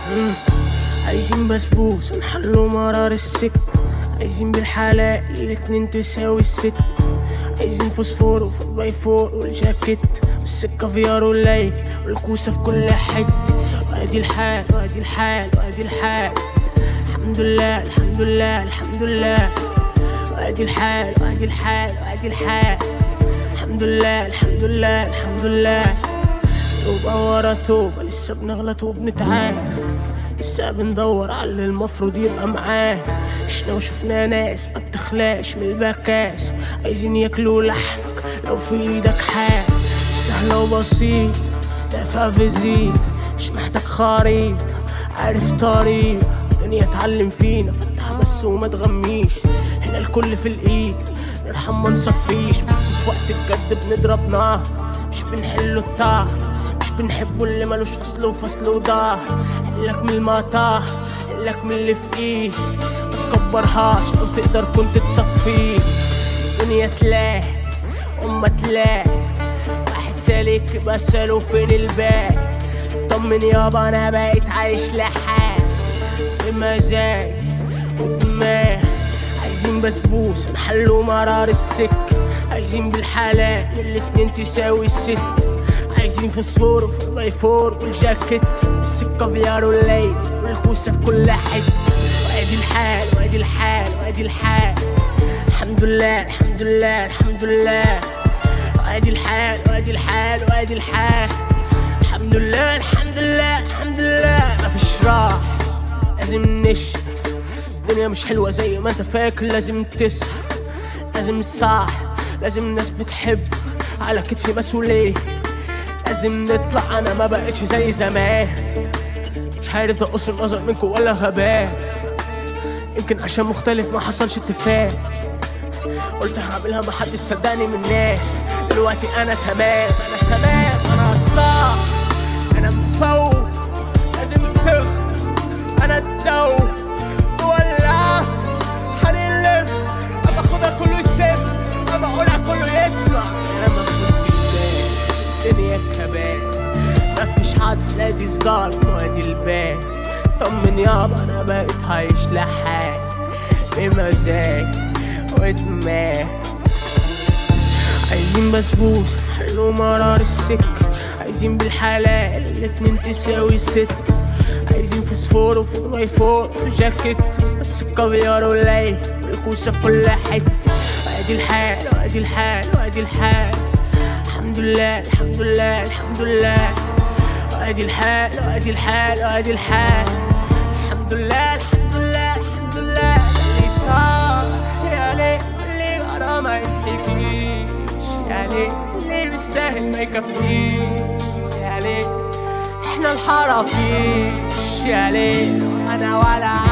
مم. عايزين بسبوسة نحلو مرار السكة عايزين بالحلال الاتنين تساوي الست عايزين فوسفور وفور باي فور والجاكيت والسكة فيار والليل والكوسة في كل حتة وادي الحال وادي الحال وادي الحال الحمد لله الحمد لله الحمد لله وادي الحال وادي الحال وادي الحال الحمد لله الحمد لله الحمد لله توبة ورا توبة لسه بنغلط وبنتعافى لسه بندور على اللي المفروض يبقى معاه عشنا وشفنا ناس ما بتخلاش من البكاس عايزين ياكلوا لحمك لو في ايدك حاجة سهلة وبسيط دافع في زيت مش محتاج خريطة عارف طريق الدنيا اتعلم فينا فتح بس وما تغميش هنا الكل في الايد نرحم ما نصفيش بس في وقت الجد بنضرب نار مش بنحله الطار مش بنحبه اللي ملوش اصل وفصل وضهر حلك من المطار حلك من اللي في ايد ما تكبرهاش لو تقدر كنت تصفيه الدنيا تلاقي أما تلاقي واحد سالك بس له فين الباقي طمن يابا انا بقيت عايش لحال بمزاج ودماغ عايزين بسبوسة نحلو مرار السكة عايزين بالحلال الاتنين تساوي الست عايزين فوسفور وفور باي فور والجاكيت السكة فيار والليل والكوسة في كل حتة وادي الحال وادي الحال وادي الحال الحمد لله الحمد لله الحمد لله وادي الحال وادي الحال وادي الحال الحمد لله الحمد لله الحمد لله مفيش راح لازم نشرب الدنيا مش حلوة زي ما انت فاكر لازم تسهر لازم صح لازم الناس بتحب على كتفي مسؤولية لازم نطلع انا ما بقتش زي زمان مش عارف ده قصر نظر منكم ولا غباء يمكن عشان مختلف ما حصلش اتفاق قلت هعملها محدش صدقني من الناس دلوقتي انا تمام انا تمام انا صح انا مفوق لازم تغنى انا الدو ولا هنلم اما اخدها كله يسم اما اقولها كله يسمع انا ما كنتش باين الدنيا كمان مفيش حد ادي الظلم وادي البيت طمن يابا انا بقيت عايش لحالي بمزاج ودماغ عايزين بسبوسة حلو مرار السكة عايزين بالحلال الاتنين تساوي ست عايزين فوسفور وفور باي فور وجاكيت بس الكافيار والليل والكوسة في كل حتة وادي الحال وادي الحال وادي الحال الحمد لله الحمد لله الحمد لله وادي الحال وادي الحال وادي الحال الحمد لله الحمد لله الحمد لله اللي صار يا ليه اللي ورا ما يتحكيش يا ليه اللي بالسهل ما يكفيش يا ليه احنا الحرافيش يا ليه انا ولا